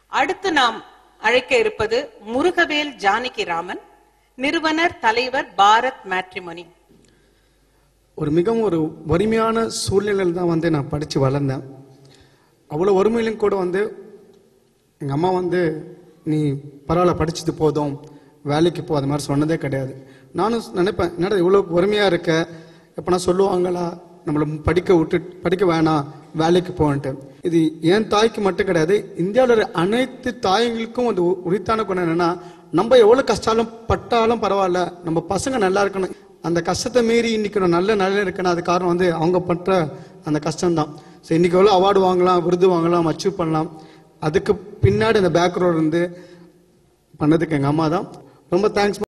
அடுத்து நாம் அழைக்க இருப்பது முருகவேல் ஜானகிராமன் நிறுவனர் தலைவர் பாரத் மேட்ரிமோனி ஒரு மிகவும் ஒரு வறுமையான சூழ்நிலையில் தான் வந்து நான் படித்து வளர்ந்தேன் அவ்வளோ வறுமையிலும் கூட வந்து எங்கள் அம்மா வந்து நீ பரவாயில்ல படிச்சது போதும் வேலைக்கு போ அது மாதிரி சொன்னதே கிடையாது நானும் நினைப்பேன் என்னடா இவ்வளோ வறுமையாக இருக்க எப்போனா சொல்லுவாங்களா நம்மளை படிக்க விட்டு படிக்க வேணாம் வேலைக்கு போன்ட்டு இது என் தாய்க்கு மட்டும் கிடையாது இந்தியாவில் இருக்கிற அனைத்து தாய்களுக்கும் ஒரு உரித்தான குணம் என்னன்னா நம்ம எவ்வளோ கஷ்டாலும் பட்டாலும் பரவாயில்ல நம்ம பசங்க நல்லா இருக்கணும் அந்த கஷ்டத்தை மீறி இன்னைக்கு நான் நல்ல நிலையில இருக்கேன்னா அது காரணம் வந்து அவங்க பண்ற அந்த கஷ்டம்தான் ஸோ இன்னைக்கு எவ்வளோ அவார்டு வாங்கலாம் விருது வாங்கலாம் அச்சீவ் பண்ணலாம் அதுக்கு பின்னாடி அந்த பேக்ரவுண்ட் இருந்து பண்ணதுக்கு எங்கள் அம்மா தான் ரொம்ப தேங்க்ஸ்